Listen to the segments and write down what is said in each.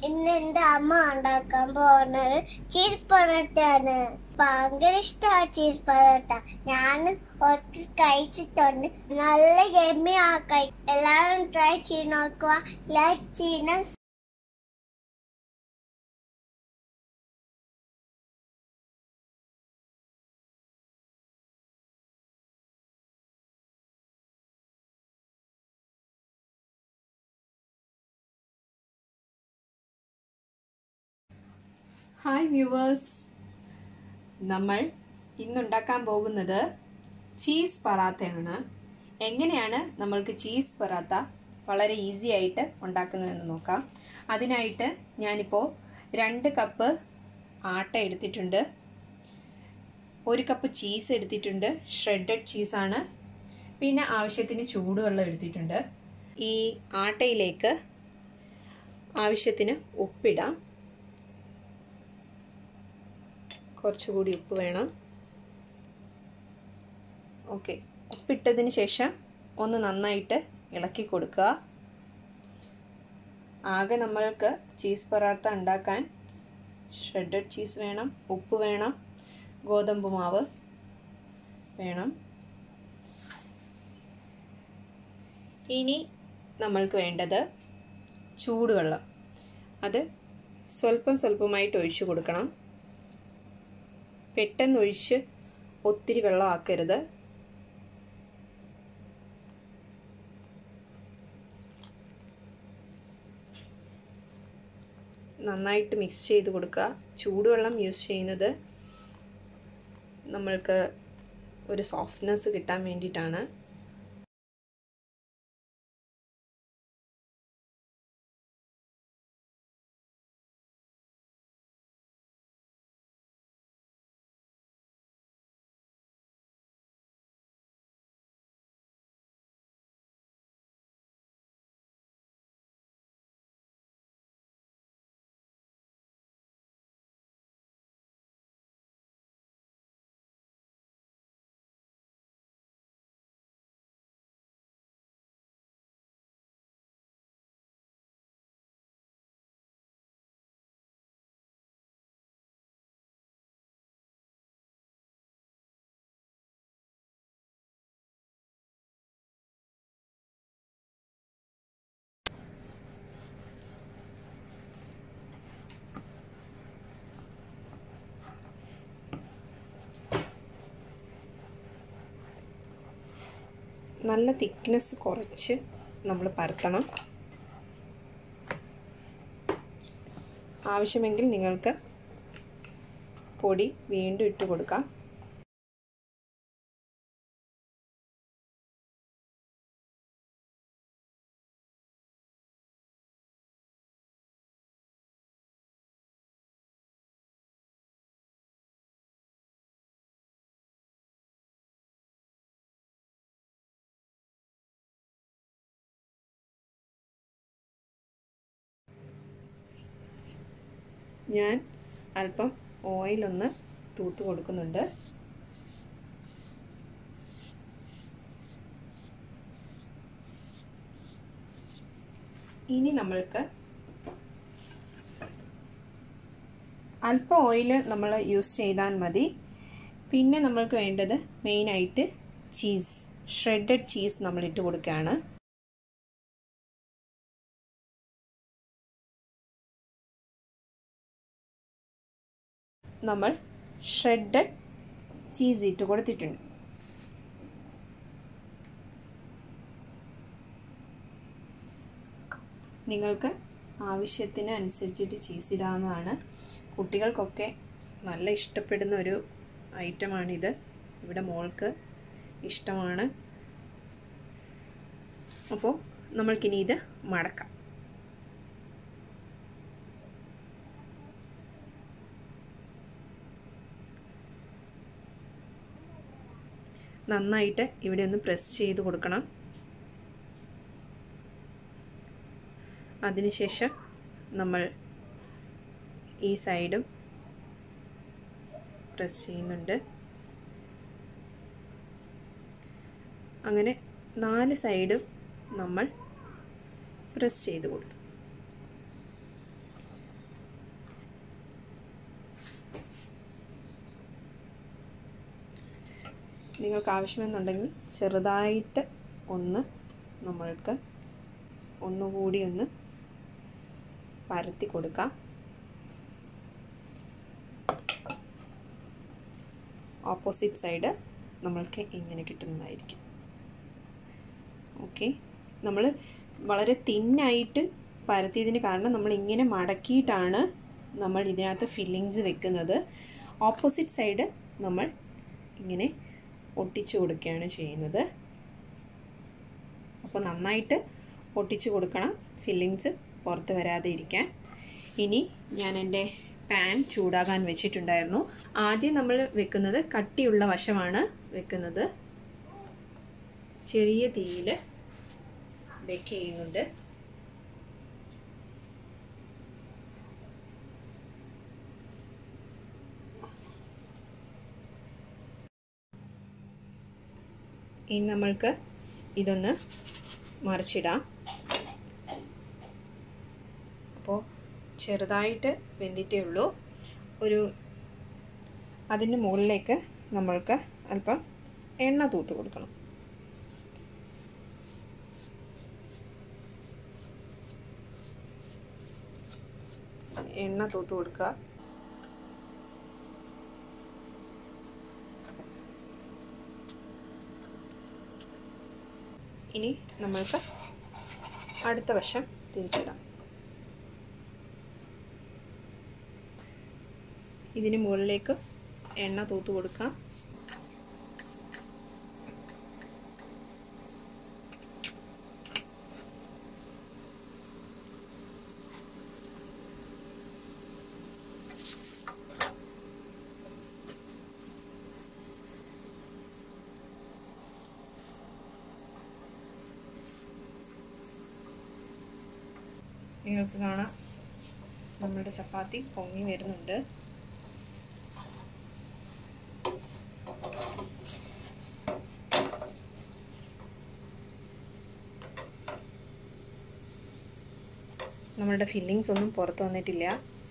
ഇന്ന് എന്റെ അമ്മ ഉണ്ടാക്കാൻ പോകുന്നത് ചീസ് പൊറോട്ടയാണ് ഭയങ്കര ഇഷ്ടമാണ് ചീസ് പൊറോട്ട ഞാൻ ഒത്തിരി കഴിച്ചിട്ടുണ്ട് നല്ല ഗമ്മി ആക്കായി എല്ലാവരും ട്രൈ ചെയ്ത് നോക്കുക ലൈക്ക് ചെയ്യണം ഹായ് വ്യൂവേഴ്സ് നമ്മൾ ഇന്നുണ്ടാക്കാൻ പോകുന്നത് ചീസ് പറാത്തയാണ് എങ്ങനെയാണ് നമ്മൾക്ക് ചീസ് പറാത്ത വളരെ ഈസി ആയിട്ട് ഉണ്ടാക്കുന്നതെന്ന് നോക്കാം അതിനായിട്ട് ഞാനിപ്പോൾ രണ്ട് കപ്പ് ആട്ട എടുത്തിട്ടുണ്ട് ഒരു കപ്പ് ചീസ് എടുത്തിട്ടുണ്ട് ഷ്രെഡഡ് ചീസാണ് പിന്നെ ആവശ്യത്തിന് ചൂടുവെള്ളം എടുത്തിട്ടുണ്ട് ഈ ആട്ടയിലേക്ക് ആവശ്യത്തിന് ഉപ്പിടാം കുറച്ചുകൂടി ഉപ്പ് വേണം ഓക്കെ ഉപ്പിട്ടതിന് ശേഷം ഒന്ന് നന്നായിട്ട് ഇളക്കി കൊടുക്കുക ആകെ നമ്മൾക്ക് ചീസ് പറാത്ത ഉണ്ടാക്കാൻ ഷ്രെഡഡ് ചീസ് വേണം ഉപ്പ് വേണം ഗോതമ്പ് മാവ് വേണം ഇനി നമ്മൾക്ക് വേണ്ടത് ചൂടുവെള്ളം അത് സ്വല്പം സ്വല്പമായിട്ട് ഒഴിച്ചു കൊടുക്കണം പെട്ടെന്ന് ഒഴിച്ച് ഒത്തിരി വെള്ളം ആക്കരുത് നന്നായിട്ട് മിക്സ് ചെയ്ത് കൊടുക്കുക ചൂടുവെള്ളം യൂസ് ചെയ്യുന്നത് നമ്മൾക്ക് ഒരു സോഫ്റ്റ്നെസ് കിട്ടാൻ വേണ്ടിയിട്ടാണ് നല്ല തിക്നെസ് കുറച്ച് നമ്മൾ പരത്തണം ആവശ്യമെങ്കിൽ നിങ്ങൾക്ക് പൊടി വീണ്ടും ഇട്ട് കൊടുക്കാം ഞാൻ അല്പം ഓയിലൊന്ന് തൂത്ത് കൊടുക്കുന്നുണ്ട് ഇനി നമ്മൾക്ക് അല്പം ഓയിൽ നമ്മൾ യൂസ് ചെയ്താൽ മതി പിന്നെ നമ്മൾക്ക് വേണ്ടത് മെയിനായിട്ട് ചീസ് ഷ്രെഡഡ് ചീസ് നമ്മൾ ഇട്ട് കൊടുക്കുകയാണ് നമ്മൾ ഷ്രെഡഡ് ചീസ് ഇട്ട് കൊടുത്തിട്ടുണ്ട് നിങ്ങൾക്ക് ആവശ്യത്തിന് അനുസരിച്ചിട്ട് ചീസ് ഇടാവുന്നതാണ് കുട്ടികൾക്കൊക്കെ നല്ല ഇഷ്ടപ്പെടുന്ന ഒരു ഐറ്റമാണിത് ഇവിടെ മോൾക്ക് ഇഷ്ടമാണ് അപ്പോൾ നമ്മൾക്കിനി ഇത് മടക്കാം നന്നായിട്ട് ഇവിടെ ഒന്ന് പ്രസ് ചെയ്ത് കൊടുക്കണം അതിനുശേഷം നമ്മൾ ഈ സൈഡും പ്രസ് ചെയ്യുന്നുണ്ട് അങ്ങനെ നാല് സൈഡും നമ്മൾ പ്രസ് ചെയ്ത് കൊടുത്തു നിങ്ങൾക്ക് ആവശ്യമെന്നുണ്ടെങ്കിൽ ചെറുതായിട്ട് ഒന്ന് നമ്മൾക്ക് ഒന്നുകൂടി ഒന്ന് പരത്തി കൊടുക്കാം ഓപ്പോസിറ്റ് സൈഡ് നമ്മൾക്ക് ഇങ്ങനെ കിട്ടുന്നതായിരിക്കും ഓക്കെ നമ്മൾ വളരെ തിന്നായിട്ട് പരത്തിയതിന് കാരണം നമ്മൾ ഇങ്ങനെ മടക്കിയിട്ടാണ് നമ്മൾ ഇതിനകത്ത് ഫില്ലിങ്സ് വെക്കുന്നത് ഓപ്പോസിറ്റ് സൈഡ് നമ്മൾ ഇങ്ങനെ ഒട്ടിച്ചു കൊടുക്കുകയാണ് ചെയ്യുന്നത് അപ്പോൾ നന്നായിട്ട് ഒട്ടിച്ചു കൊടുക്കണം ഫില്ലിങ്സ് പുറത്ത് വരാതെ ഇരിക്കാൻ ഇനി ഞാൻ എൻ്റെ പാൻ ചൂടാകാൻ വെച്ചിട്ടുണ്ടായിരുന്നു ആദ്യം നമ്മൾ വെക്കുന്നത് കട്ടിയുള്ള വശമാണ് വെക്കുന്നത് ചെറിയ തീയിൽ ബേക്ക് ചെയ്യുന്നുണ്ട് ഇനി നമ്മൾക്ക് ഇതൊന്ന് മറിച്ചിടാം അപ്പോൾ ചെറുതായിട്ട് വെന്തിട്ടേ ഉള്ളൂ ഒരു അതിൻ്റെ മുകളിലേക്ക് നമ്മൾക്ക് അല്പം എണ്ണ തൂത്ത് കൊടുക്കണം എണ്ണ തൂത്ത് കൊടുക്കുക ഇനി നമ്മൾക്ക് അടുത്ത വശം തിരിച്ചിടാം ഇതിന് മുകളിലേക്ക് എണ്ണ തൂത്ത് കൊടുക്കാം നിങ്ങൾക്ക് കാണാം നമ്മുടെ ചപ്പാത്തി പൊങ്ങി വരുന്നുണ്ട് നമ്മളുടെ ഫില്ലിങ്സ് ഒന്നും പുറത്ത് വന്നിട്ടില്ല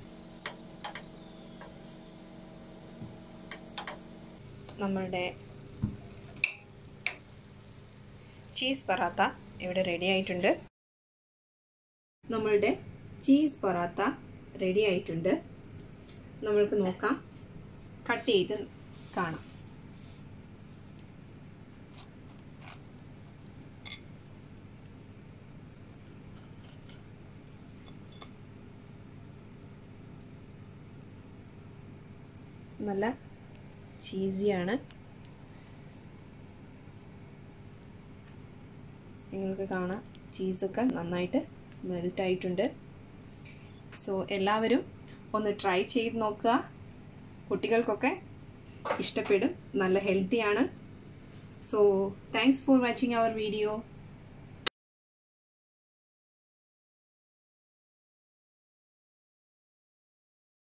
നമ്മളുടെ ചീസ് പറാത്ത ഇവിടെ റെഡി ആയിട്ടുണ്ട് നമ്മളുടെ ചീസ് പൊറാത്ത റെഡി ആയിട്ടുണ്ട് നമ്മൾക്ക് നോക്കാം കട്ട് ചെയ്ത് കാണാം നല്ല ചീസിയാണ് നിങ്ങൾക്ക് കാണാം ചീസൊക്കെ നന്നായിട്ട് മെൽറ്റ് ആയിട്ടുണ്ട് സോ എല്ലാവരും ഒന്ന് ട്രൈ ചെയ്ത് നോക്കുക കുട്ടികൾക്കൊക്കെ ഇഷ്ടപ്പെടും നല്ല ഹെൽത്തിയാണ് so thanks for watching our video